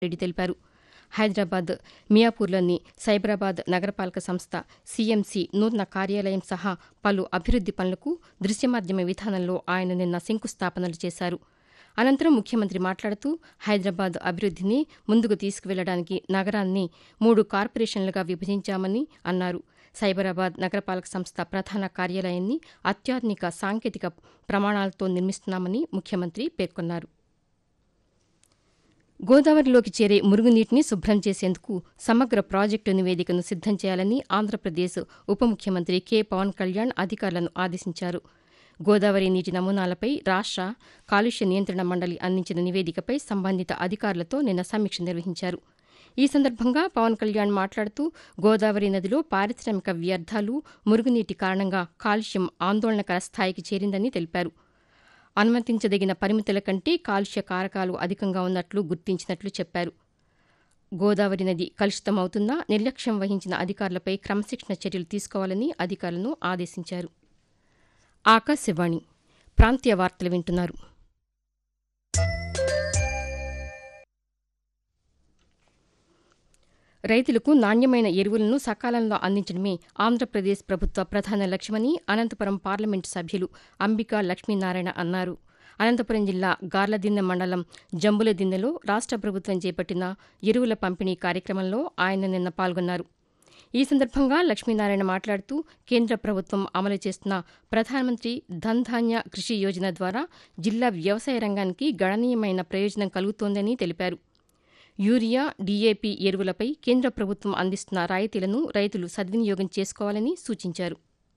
రెడ్డి తెలిపారు హైదరాబాద్ మియాపూర్లోని సైబరాబాద్ నగరపాలక సంస్థ సీఎంసీ నూతన కార్యాలయం సహా పలు అభివృద్ది పనులకు దృశ్యమాధ్యమ విధానంలో ఆయన నిన్న శంకుస్థాపనలు చేశారు అనంతరం ముఖ్యమంత్రి మాట్లాడుతూ హైదరాబాద్ అభివృద్దిని ముందుకు తీసుకువెళ్లడానికి నగరాన్ని మూడు కార్పొరేషన్లుగా విభజించామని అన్నారు సైబరాబాద్ నగరపాలక సంస్థ ప్రధాన కార్యాలయాన్ని అత్యాధునిక సాంకేతిక ప్రమాణాలతో నిర్మిస్తున్నామని ముఖ్యమంత్రి పేర్కొన్నారు గోదావరిలోకి చేరే మురుగునీటిని శుభ్రం చేసేందుకు సమగ్ర ప్రాజెక్టు నివేదికను సిద్దం చేయాలని ఆంధ్రప్రదేశ్ ఉప ముఖ్యమంత్రి కె పవన్ కళ్యాణ్ అధికారులను ఆదేశించారు గోదావరి నీటి నమూనాలపై రాష్ట కాలుష్య నియంత్రణ మండలి అందించిన నివేదికపై సంబంధిత అధికారులతో నిన్న సమీక్ష నిర్వహించారు ఈ సందర్భంగా పవన్ కళ్యాణ్ మాట్లాడుతూ గోదావరి నదిలో పారిశ్రామిక వ్యర్థాలు మురుగునీటి కారణంగా కాలుష్యం ఆందోళనకర స్థాయికి చేరిందని తెలిపారు అనుమతించదగిన పరిమితుల కంటే కాలుష్య కారకాలు అధికంగా ఉన్నట్లు గుర్తించినట్లు చెప్పారు గోదావరి నది కలుషితమవుతున్నా నిర్లక్ష్యం వహించిన అధికారులపై క్రమశిక్షణ చర్యలు తీసుకోవాలని అధికారులను ఆదేశించారు ఆకాశవాణి ప్రాంతీయ వార్తలు వింటున్నారు రైతులకు నాణ్యమైన ఎరువులను సకాలంలో అందించడమే ఆంధ్రప్రదేశ్ ప్రభుత్వ ప్రధాన లక్ష్యమని అనంతపురం పార్లమెంటు సభ్యులు అంబికా లక్ష్మీనారాయణ అన్నారు అనంతపురం జిల్లా గార్లదిన్నె మండలం జంబులదిన్నెలో రాష్ట ప్రభుత్వం చేపట్టిన ఎరువుల పంపిణీ కార్యక్రమంలో ఆయన నిన్న పాల్గొన్నారు ఈ సందర్భంగా లక్ష్మీనారాయణ మాట్లాడుతూ కేంద్ర ప్రభుత్వం అమలు చేస్తున్న ప్రధానమంత్రి ధన్ ధాన్య కృషి యోజన ద్వారా జిల్లా వ్యవసాయ రంగానికి గణనీయమైన ప్రయోజనం కలుగుతోందని తెలిపారు యూరియా డీఏపీ ఎరువులపై కేంద్ర ప్రభుత్వం అందిస్తున్న రాయితీలను రైతులు సద్వినియోగం చేసుకోవాలని సూచించారు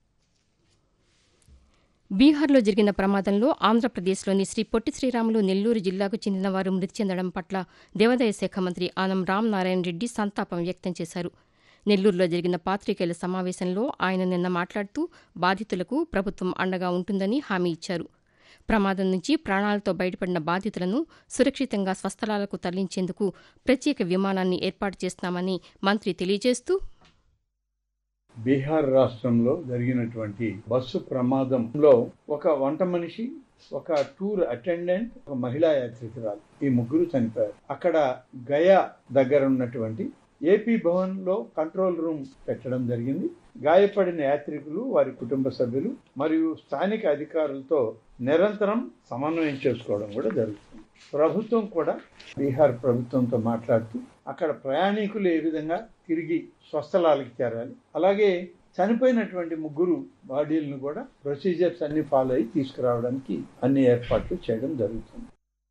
బీహార్లో జరిగిన ప్రమాదంలో ఆంధ్రప్రదేశ్లోని శ్రీ పొట్టి శ్రీరాములు నెల్లూరు జిల్లాకు చెందిన వారు మృతి చెందడం పట్ల దేవాదాయ శాఖ మంత్రి ఆనం రామ్ నారాయణ రెడ్డి సంతాపం వ్యక్తం చేశారు నెల్లూరులో జరిగిన పాతికేయుల సమావేశంలో ఆయన నిన్న మాట్లాడుతూ బాధితులకు ప్రభుత్వం అండగా ఉంటుందని హామీ ఇచ్చారు ప్రమాదం నుంచి ప్రాణాలతో బయటపడిన బాధితులను సురక్షితంగా స్వస్థలాలకు తరలించేందుకు ప్రత్యేక విమానాన్ని ఏర్పాటు చేస్తున్నామని మంత్రి తెలియజేస్తూ బీహార్ రాష్ట్రంలో జరిగినటువంటి బస్సు ప్రమాదంలో ఒక వంట మనిషి ఒక టూర్ అటెండెంట్ ఒక మహిళా యాత్రికురాలు ఈ ముగ్గురు చనిపోయారు అక్కడ గయా దగ్గర ఉన్నటువంటి ఏపీ భవన్ లో కంట్రోల్ రూమ్ పెట్టడం జరిగింది గాయపడిన యాత్రికులు వారి కుటుంబ సభ్యులు మరియు స్థానిక అధికారులతో నిరంతరం సమన్వయం చేసుకోవడం కూడా జరుగుతుంది ప్రభుత్వం కూడా బీహార్ ప్రభుత్వంతో మాట్లాడుతూ అక్కడ ప్రయాణికులు ఏ విధంగా తిరిగి స్వస్థలాలకు చేరాలి అలాగే చనిపోయినటువంటి ముగ్గురు బాడీలను కూడా ప్రొసీజర్స్ అన్ని ఫాలో అయ్యి తీసుకురావడానికి అన్ని ఏర్పాట్లు చేయడం జరుగుతుంది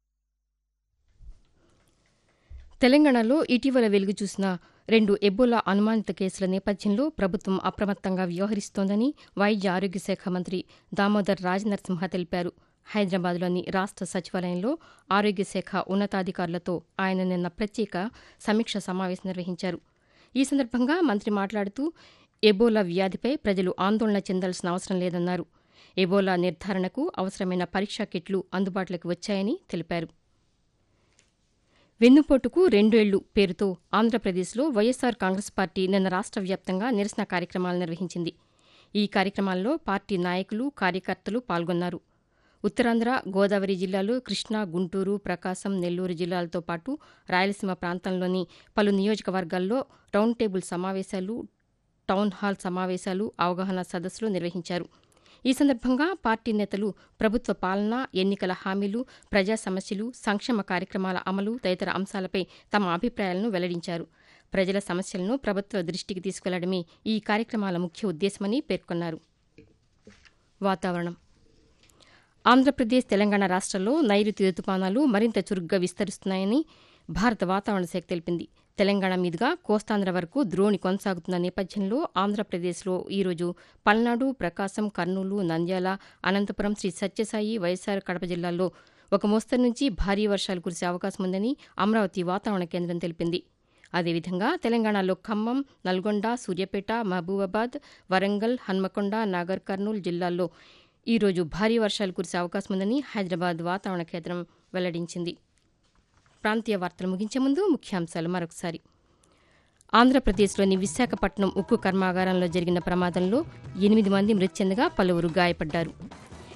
తెలంగాణలో ఇటీవల వెలుగు చూసిన రెండు ఎబోలా అనుమానిత కేసుల నేపథ్యంలో ప్రభుత్వం అప్రమత్తంగా వ్యవహరిస్తోందని వైద్య ఆరోగ్య శాఖ మంత్రి దామోదర్ రాజనరసింహ తెలిపారు హైదరాబాద్లోని రాష్ట సచివాలయంలో ఆరోగ్య శాఖ ఉన్నతాధికారులతో ఆయన నిన్న ప్రత్యేక సమీక్ష సమావేశం నిర్వహించారు ఈ సందర్భంగా మంత్రి మాట్లాడుతూ ఎబోలా వ్యాధిపై ప్రజలు ఆందోళన చెందాల్సిన అవసరం లేదన్నారు ఎబోలా నిర్ధారణకు అవసరమైన పరీక్షా కిట్లు అందుబాటులోకి వచ్చాయని తెలిపారు వెన్నుపోటుకు రెండేళ్లు పేరుతో ఆంధ్రప్రదేశ్లో వైఎస్సార్ కాంగ్రెస్ పార్టీ నిన్న రాష్ట్ర వ్యాప్తంగా నిరసన కార్యక్రమాలు నిర్వహించింది ఈ కార్యక్రమాల్లో పార్టీ నాయకులు కార్యకర్తలు పాల్గొన్నారు ఉత్తరాంధ్ర గోదావరి జిల్లాలో కృష్ణా గుంటూరు ప్రకాశం నెల్లూరు జిల్లాలతో పాటు రాయలసీమ ప్రాంతంలోని పలు నియోజకవర్గాల్లో రౌండ్ టేబుల్ సమావేశాలు టౌన్ హాల్ సమావేశాలు అవగాహన సదస్సులు నిర్వహించారు ఈ సందర్భంగా పార్టీ నేతలు ప్రభుత్వ పాలన ఎన్నికల హామీలు ప్రజా సమస్యలు సంక్షేమ కార్యక్రమాల అమలు తదితర అంశాలపై తమ అభిప్రాయాలను వెల్లడించారు ప్రజల సమస్యలను ప్రభుత్వ దృష్టికి తీసుకెళ్లడమే ఈ కార్యక్రమాల ముఖ్య ఉద్దేశమని పేర్కొన్నారు వాతావరణం ఆంధ్రప్రదేశ్ తెలంగాణ రాష్ట్రాల్లో నైరుతి రుతుపానాలు మరింత చురుగ్గా విస్తరిస్తున్నాయని భారత వాతావరణ శాఖ తెలిపింది తెలంగాణ మీదుగా కోస్తాంధ్ర వరకు ద్రోణి కొనసాగుతున్న నేపథ్యంలో ఆంధ్రప్రదేశ్లో ఈరోజు పల్నాడు ప్రకాశం కర్నూలు నంద్యాల అనంతపురం శ్రీ సత్యసాయి వైఎస్సార్ కడప జిల్లాల్లో ఒక మోస్తరు నుంచి భారీ వర్షాలు కురిసే అవకాశం ఉందని అమరావతి వాతావరణ కేంద్రం తెలిపింది అదేవిధంగా తెలంగాణలో ఖమ్మం నల్గొండ సూర్యాపేట మహబూబాబాద్ వరంగల్ హన్మకొండ నాగర్ కర్నూలు జిల్లాల్లో ఈరోజు భారీ వర్షాలు కురిసే అవకాశం ఉందని హైదరాబాద్ వాతావరణ కేంద్రం వెల్లడించింది ప్రాంతీయ వార్తలు ముగించే ముందు ముఖ్యాంశాలు మరొకసారి ఆంధ్రప్రదేశ్లోని విశాఖపట్నం ఉక్కు కర్మాగారంలో జరిగిన ప్రమాదంలో ఎనిమిది మంది మృతి చెందగా పలువురు గాయపడ్డారు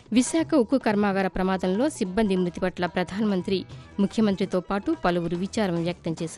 విశాఖ ఉక్కు కర్మాగార ప్రమాదంలో సిబ్బంది మృతి పట్ల ప్రధానమంత్రి ముఖ్యమంత్రితో పాటు పలువురు విచారం వ్యక్తం చేశారు